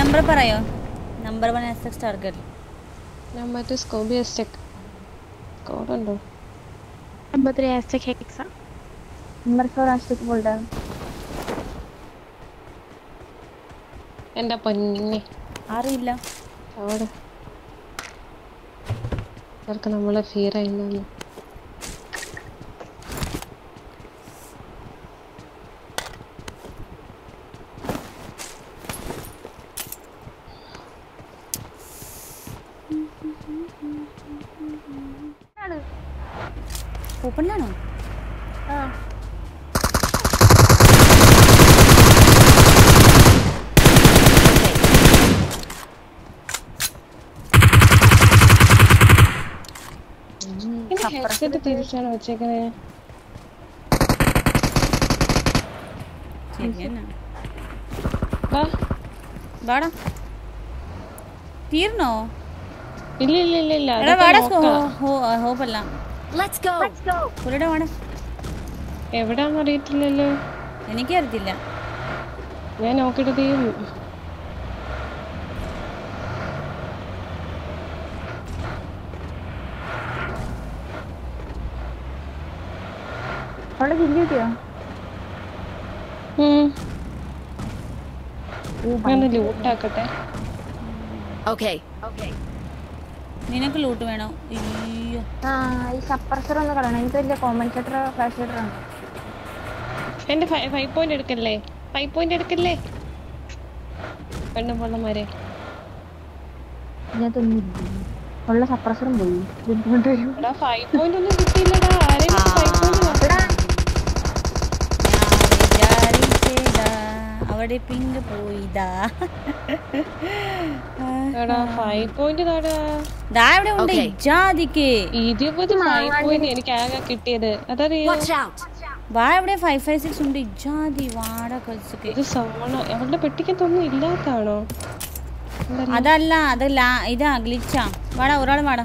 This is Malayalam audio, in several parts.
നമ്പർ പറയോ number one S X target ഞാൻ മറ്റേ സ്കോബി എസ്റ്റെക് കോഡുണ്ടോ Number three Aztec Hexa. Number four Aztec Bulldog. എൻ്റെ പൊന്നെ അറിയില്ല അവിടെ അവർക്ക് നമ്മളെ ഫിയർ ആയിരുന്നു ഓപ്പണിലാണോ ഹെഡ്സെറ്റ് തിരിച്ചാണ് വെച്ചേക്കുന്നത് ശരി തന്നെ വാ വാടാ തീർന്നോ ഇല്ല ഇല്ല ഇല്ല ഇല്ല എടാ അതൊക്കെ വാടാ നോക്കാം. ഹോപ്പല്ല Let's go. പുള്ളിയുടെ വാടാ എവിടാന്ന് അറിയത്തില്ലല്ലോ എനിക്കറിയത്തില്ല ഞാൻ നോക്കിയിട്ട് തീരും അവിടെ കില്ല് കിട്ടിയോ ഞാൻ ലൂട്ടാക്കട്ടെ Okay. Okay. നിനക്ക് ലൂട്ട് വേണോ അയ്യോ ആ ഈ സപ്രസർ ഒന്ന് കളയണം എനിക്ക് വലിയ കോമ്പൻസേറ്റർ ഫ്ലാഷ് ലൈറ്റർ ആണ് എന്റെ ഫൈവ് പോയിന്റ് എടുക്കല്ലേ ഫൈവ് പോയിന്റ് എടുക്കല്ലേ പെണ്ണും പൊള്ളമാരെ ഇതിനകത്തൊന്നും ഇല്ല ഉള്ള സപ്രസറും പോയി ബുദ്ധിമുട്ട് വരും എടാ ഫൈവ് പോയിന്റ് ഒന്നും കിട്ടിയില്ലടാ ആരെങ്കിലും ഫൈവ് പോയിന്റ് ഞാൻ വിചാരിച്ചേതാ അവിടെ പിങ്ക് പോയിതാ എടാ ഫൈവ് പോയിന്റ് താടാ ദാ ഇവിടെ ഉണ്ട് Okay. ജാതിക്ക് ഇരുപത് ഫൈവ് പോയിന്റ് എനിക്ക് ആകെ കിട്ടിയത് അതറിയോ Watch out. വാ ഇവിടെ ഫൈവ് ഫൈവ് സിക്സ് ഉണ്ട് ഇജാതി വാട കൊച്ചൊക്കെ ഇത് സോണ അവളുടെ പെട്ടിക്കത്തൊന്നും ഇല്ലാത്താണോ അതല്ല അതല്ല ഇതാ ഗ്ലിച്ചാ വാടാ ഒരാൾ വാടാ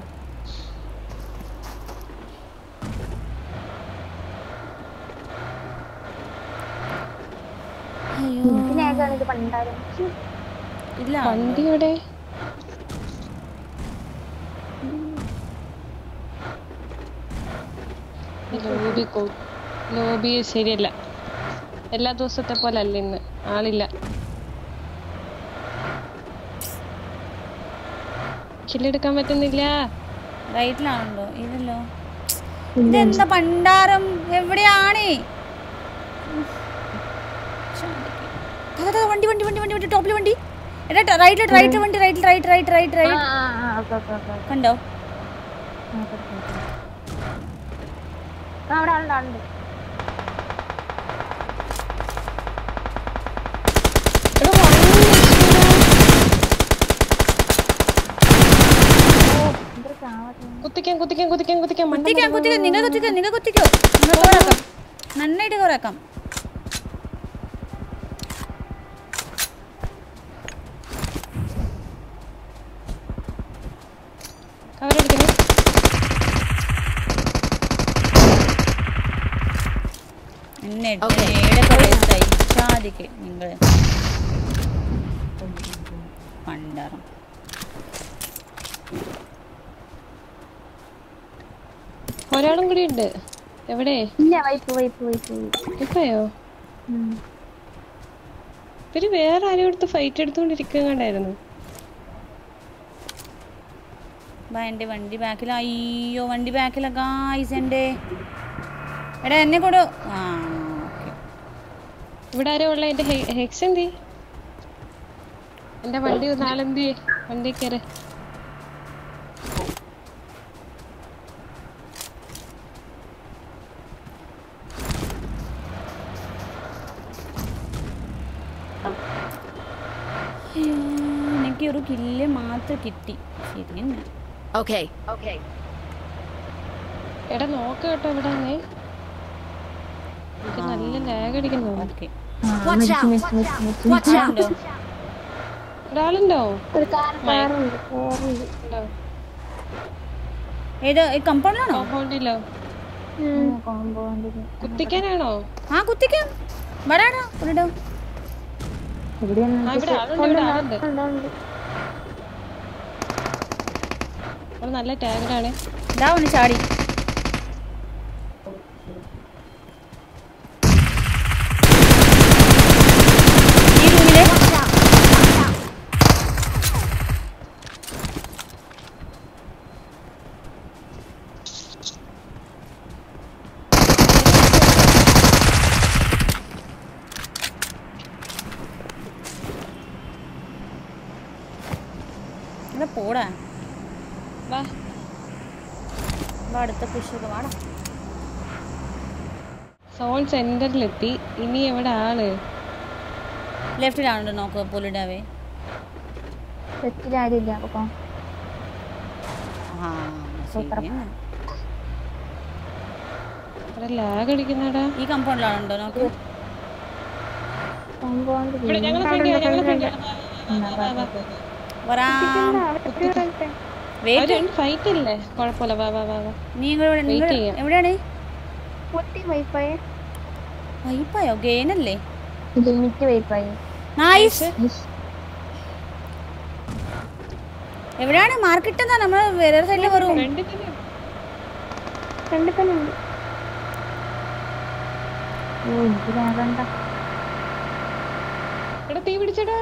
അയ്യോ ഇതിനേക്കാണ് ഇത് പണ്ടാരും ഇല്ല വണ്ടി എവിടെ ലോബി കോ ലോബി ശരിയല്ല എല്ലാ ദിവസത്തെ പോലെ അല്ല ഇന്ന് ആളില്ല കില്ലെടുക്കാൻ പറ്റുന്നില്ല റൈറ്റിലാണല്ലോ ഇതല്ലോ ഇതെന്താ പണ്ടാരം എവിടെയാണ് ദാ, ദാ, ദാ, വണ്ടി വണ്ടി വണ്ടി വണ്ടി വണ്ടി ടോപ്പിൽ വണ്ടി എടാ റൈറ്റ് റൈറ്റ് വണ്ടി റൈറ്റ് റൈറ്റ് റൈറ്റ് റൈറ്റ് ആ റൈറ്റ് ആ ആ ഓക്കെ ഓക്കെ ഓക്കെ കണ്ടോ ആ അവിടെ ആളുണ്ട് ആളുണ്ട് എടാ, വണ്ടി എന്തൊരു ചാവട്ടെ കുത്തിക്കാൻ കുത്തിക്കാൻ കുത്തിക്കാൻ കുത്തിക്കാൻ മണ്ട കുത്തിക്കാം കുത്തിക്കാം നിങ്ങൾ കുത്തിക്കോ നിങ്ങൾ കുത്തിക്കോ നിങ്ങൾ കവറാക്കാം നന്നായിട്ട് കവറാക്കാം കവറടിക്കണേ എന്നെ Okay. ഏടൊക്കെ വേസ്റ്റായി സാധിക്ക് നിങ്ങൾ പണ്ടാരം ഒരാളും കൂടി ഉണ്ട് എവിടെ ഇല്ല വൈപ്പ് വൈപ്പ് വൈപ്പ് ഇപ്പയോ ഇവര് വേറെ ആരും എടുത്ത് ഫൈറ്റ് എടുത്തോണ്ടിരിക്കുന്നുണ്ടായിരുന്നു വാ എൻ്റെ വണ്ടി ബാക്കിൽ അയ്യോ വണ്ടി ബാക്കിലാ ഗായ്സ് എൻ്റെ എടാ എന്നെ കൂടെ ആ ഓക്കെ ഇവിടെ ആരോ ഉള്ള എന്റെ ഹെക്സ് എന്തി എന്റെ വണ്ടി നാളെന്തി വണ്ടി കയറി അയ്യോ എനിക്ക് ഒരു കില്ല് മാത്രം കിട്ടി ശരി തന്നെ Okay. Okay. എടാ നോക്ക് കേട്ടോ ഇവിടെ വന്നേ എനിക്ക് നല്ല ലാഗ് അടിക്കുന്നു okay Watch out. Watch out. ഉണ്ടോ ഒരാളുണ്ടോ ഒരു കാർ കാറുണ്ട് കാറുണ്ട് ഉണ്ടോ ഏത് കമ്പൗണ്ടിലാണോ കോമ്പൗണ്ടിലോ കോമ്പൗണ്ടിൽ കുത്തിക്കാനാണോ ആ കുത്തിക്കാം വരാടാ ഒരിടോ എവിടെയാണ് ആ ഇവിടെ ആളുണ്ട് ഇവിടെ ആളുണ്ട് ഉണ്ട്, ഉണ്ട്. അവള് നല്ല ടാഗറാണ് ഇതാ ഒന്ന് ചാടി ഈ റൂമില് Watch out! Watch out! ഇവിടെ പോടാ വാ വാ അടുത്ത പുഷൊക്കെ വാടാ സോൺ സെന്ററിലെത്തി ഇനി എവിടെ ആള് ലെഫ്റ്റിലാണോ നോക്കുക പുലിടാവേ തെറ്റിൽ ആരുമില്ല അപ്പൊ ആ ശരിയെന്നാ. ഇവിടെ ലാഗ് അടിക്കുന്നടാ ഈ കമ്പൗണ്ടിലാണുണ്ടോ നോക്ക് കോമ്പൗണ്ട് ഇവിടെ ഞങ്ങളെ ഫ്രണ്ട് ഞങ്ങളെ ഫ്രണ്ട് വരാം വെയിറ്റ് രണ്ട് ഫൈറ്റ് ഇല്ലേ കുഴപ്പമില്ല വാ വാ വാ വാ നീ ഇങ്ങോട്ട് Wait നിങ്ങൾ ചെയ്യാം. എവിടെയാണ് പൊട്ടി വൈഫൈ വൈപ്പായോ ഗെയിനല്ലേ ലിമിറ്റ് വൈഫൈ നൈസ് എവിടെയാണ് മാർക്കറ്റ് എന്താ നമ്മൾ വേറെ സൈഡിൽ വരും ഫ്രണ്ടിൽ തന്നെ ഫ്രണ്ടിൽ തന്നെ ഉണ്ട് ഓ എനിക്ക് വേണ്ട എടാ തീ പിടിച്ചടാ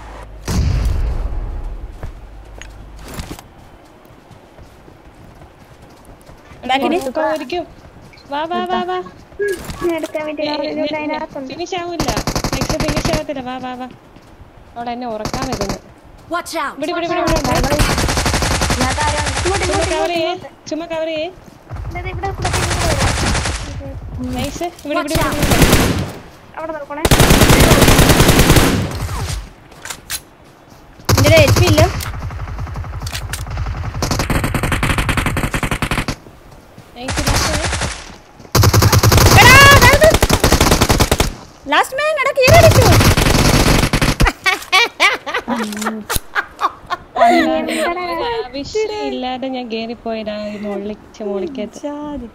ബാക്കിന് ഒരിക്കും വാ വാ വാ വാ ഞാൻ എടുക്കാൻ വേണ്ടി അതിനകത്തുണ്ട് ഫിനിഷ് ആവില്ല നെക്സ്റ്റ് ഫിനിഷ് ആവത്തില്ല വാ വാ വാ അവിടെ എന്നെ ഉറക്കാൻ വരുന്നു Watch out! ഇവിടെ ഇവിടെ ഇവിടെ ഇവിടെ ഉണ്ട്. ഇതിനകത്ത് ആരാണ് ചുമ്മാ കവർ ചെയ്യേ ചുമ്മാ കവർ ചെയ്യേ ഇവിടെ ഇവിടെ ഇവിടെ ഇവിടെ വരാം. നൈസ് ഇവിടെ ഇവിടെ Watch ഇവിടെ out! ഇവിടെ. അവിടെ നോക്കണേ ഇതിന്റെ എച്ച് പി ഇല്ല നൈസ് നൈസ് ലാസ്റ്റ് മാൻ എടാ കീറടിച്ചു ആവശ്യം ഇല്ലാതെ ഞാൻ കേറിപ്പോയതാ ഈ മുകളിച്ച് മുകളിക്കകത്ത്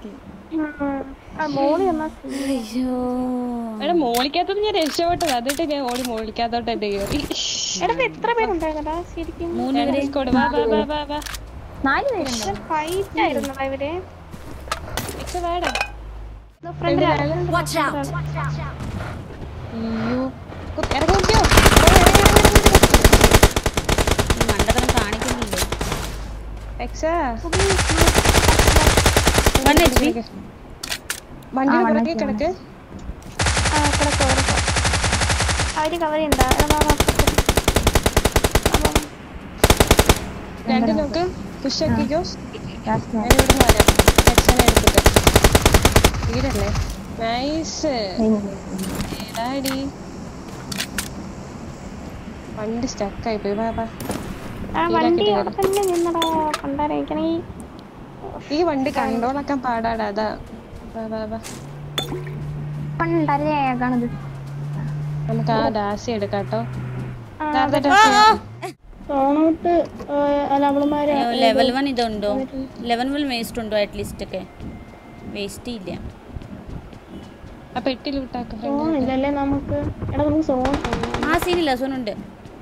ആ മോളി എന്നാ അയ്യോ എടാ മോളിക്കകത്തോട്ട് ഞാൻ രക്ഷപ്പെട്ടത് എന്നിട്ട് ഞാൻ ഓടി മോളിക്കകത്തോട്ട് എന്റെ കയറി എടാ ഇത് എത്ര പേരുണ്ടായിരുന്നടാ ശരിക്കും മൂന്ന് പേര് സ്കോഡ് വാ വാ വാ വാ വാ നാല് പേരുണ്ടോ ഫൈറ്റ് ആയിരുന്നടാ ഇവര് നെക്സ്റ്റ് വാടാ ഫ്രണ്ടിലാണ് Watch out! അയ്യോ കു- ഇറങ്ങി നോക്കിയോ ഈ മണ്ടത്തരം കാണിക്കുന്നില്ലേ എക്സാ വൺ എച്ച് പി വണ്ടിയുടെ പുറകെ കിടക്ക് ആ കിടക്കോ കിടക്കോ അവര് കവർ ഉണ്ടാ രണ്ട് നോക്ക് പുഷ് ആക്കിക്കോ ഞാൻ ഇവിടെ വരാം എക്സനെ എടുത്തിട്ട് വീടല്ലേ നൈസ് ഏടാടി വണ്ടി സ്റ്റക്കായി പോയി വാ വാ ആ വണ്ടി അവിടെ തന്നെ നിന്നടാ പണ്ടാരെ എനിക്കാണെങ്കിൽ ഈ വണ്ടി കൺട്രോൾ ആക്കാൻ പാടാടാ അതാ വാ വാ വാ പണ്ടാരെ കാണത് നമുക്ക് ആ ഡാസി എടുക്കാം കേട്ടോ സോണോട്ട് അല്ല അവളുമാര് ലെവൽ വൺ ഇതുണ്ടോ ലെവൻ വൺ വേസ്റ്റ് ഉണ്ടോ അറ്റ്ലീസ്റ്റ് ഒക്കെ വേസ്റ്റ് ഇല്ല ആ പെട്ടി ലൂട്ടാക്ക സോൺ ഇല്ലല്ലേ നമുക്ക് എടാ നമുക്ക് സോൺ ആ സീനില്ല സോനുണ്ട്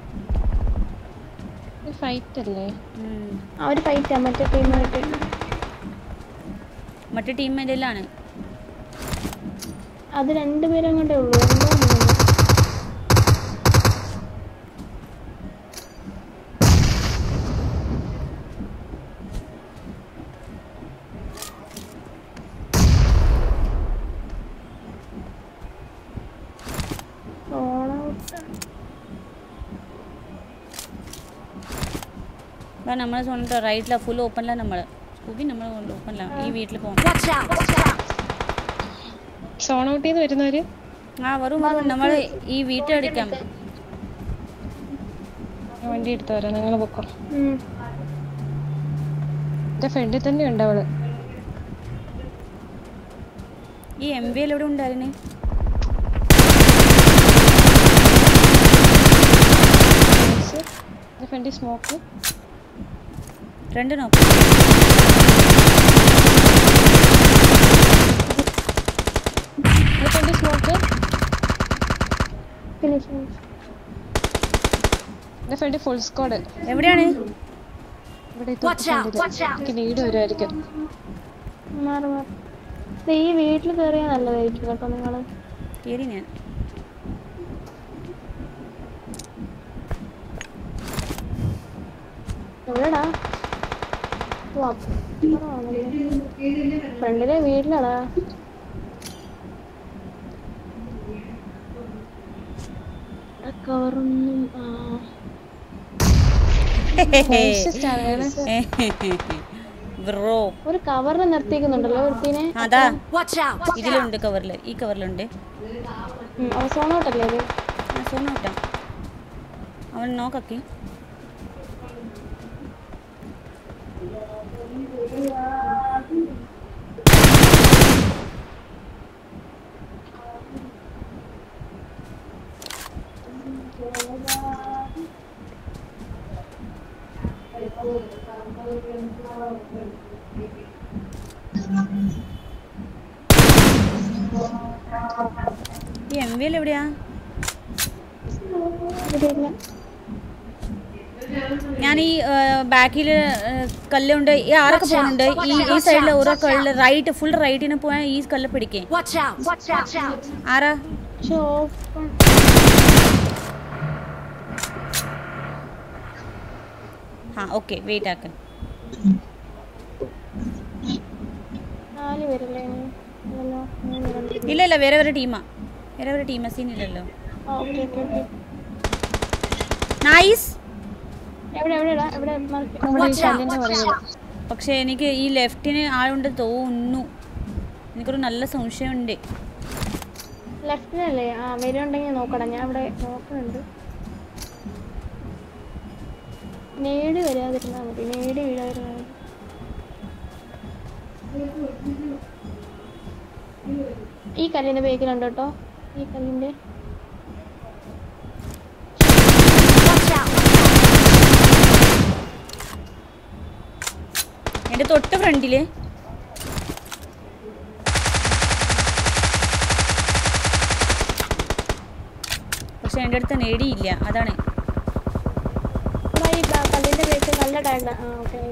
ഫൈറ്റ് അല്ലേ ഉം. അവര് ഫൈറ്റാ മറ്റേ ടീമായിട്ട് മറ്റേ ടീം ഇതിലാണ് അത് രണ്ടുപേരും കൊണ്ടേ ഉള്ളൂ ഒന്നോ മൂന്നോ. സോണോട്ട് നമ്മൾ സോണിട്ട് റൈറ്റിലാ ഫുൾ ഓപ്പണിലാണ് നമ്മൾ സ്കൂബി നമ്മൾ ഓപ്പണിലാണ് ഈ വീട്ടിൽ പോകണം Watch out! സോൺ ഔട്ട് ചെയ്ത് വരുന്നവര് ആ വരും വരും നമ്മൾ ഈ വീട്ടിലെടുക്കാം ഞാൻ വണ്ടി എടുത്ത് വരാം നിങ്ങൾ പൊക്കോ ഉം. എന്റെ ഫ്രണ്ടിൽ തന്നെ ഉണ്ട് അവള് ഈ എം വി എവിടെ ഉണ്ടായിരുന്നു എന്റെ ഫ്രണ്ടിൽ സ്മോക്ക് രണ്ട് നോക്കാം എന്റെ ഫ്രണ്ടിൽ സ്മോക്ക് Finish, finish. എന്റെ ഫ്രണ്ട് ഫുൾ സ്ക്വാഡ് എവിടെയാണ് ഇവിടെ Watch out, watch out. എനിക്ക് നീട് വരുമായിരിക്കും മാറി മാറി ദേ ഈ വീട്ടിൽ കയറിയാൽ നല്ലതായിരിക്കും കേട്ടോ നിങ്ങള് കയറി ഞാൻ എവിടെടാ ഓ, അപ്പുറമാണല്ലേ. ഫ്രണ്ടിലെ വീട്ടിലാടാ കവറൊന്നും ആ ബ്രോ ഒരു കവറിന് നിർത്തിക്കുന്നുണ്ടല്ലോ ഒരുത്തിനെ അതാ Watch out! ഇതിലുണ്ട് കവറിൽ ഈ കവറിലുണ്ട് ഉം, അവ സോണോട്ടല്ലേ ഇത് ഞാൻ സോണ വിട്ടാം അവൻ നോക്കി ഈ എം വിയിൽ എവിടെയാ ഇവിടെ ഇല്ല ഞാൻ ഈ ബാക്കിൽ കല്ലുണ്ട് ഈ ആരൊക്കെ പോകുന്നുണ്ട് ഈ ഈ സൈഡിൽ ഓരോ കല്ല് റൈറ്റ് ഫുൾ റൈറ്റിന് പോയാൽ ഈ കല്ല് പിടിക്കേ Watch out! Watch out! ആരാ പക്ഷെ ഓഫ് ആ ഓക്കെ വെയിറ്റ് ആക്ക് നാല് പേരല്ലേ ഇനി? ഇല്ലല്ലോ മൂന്ന് രണ്ട് ഇല്ല ഇല്ല വേറെ വേറെ ടീമാ വേറെ വേറെ ടീമാ സീൻ ഇല്ലല്ലോ ആ ഓക്കെ ഓക്കെ ഓക്കെ നൈസ് എവിടെ എവിടെടാ എവിടെ മാർക്ക് നമ്മുടെ ഈ Watch out! കല്ലിന്റെ Watch പുറകില് out! പക്ഷേ എനിക്ക് ഈ ലെഫ്റ്റിന് ആളുണ്ട് തോന്നുന്നു എനിക്കൊരു നല്ല സംശയമുണ്ട് ലെഫ്റ്റിനല്ലേ ആ വരുന്നുണ്ടെങ്കിൽ നോക്കടാ ഞാൻ ഇവിടെ നോക്കുന്നുണ്ട് നേടി വരാതിരുന്നാൽ മതി നേടി വീഴാതിരുന്നാൽ മതി ഈ കല്ലിന്റെ ബേക്കിലുണ്ട് കേട്ടോ ഈ കല്ലിന്റെ Watch out! എൻ്റെ തൊട്ട് ഫ്രണ്ടില് പക്ഷെ എൻ്റെ അടുത്ത് നേടിയില്ല അതാണ് എടാ, ഈ ക- കല്ലിന്റെ ബേക്ക് നല്ല ടാഗ് ആ ഓക്കെ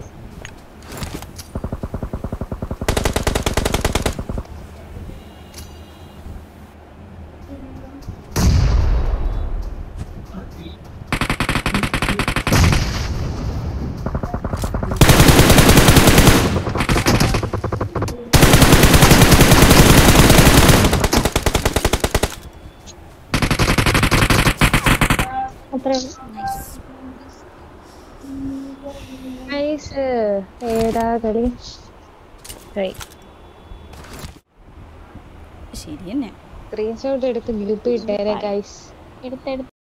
അത്രേ ഉള്ളൂ നൈസ് ഏതാ കളി ശരി തന്നെ സ്ക്രീൻഷോട്ട് എടുത്ത് ഗ്രൂപ്പ് ഇട്ടേരെ ഗൈസ് എടുത്തെടുത്ത്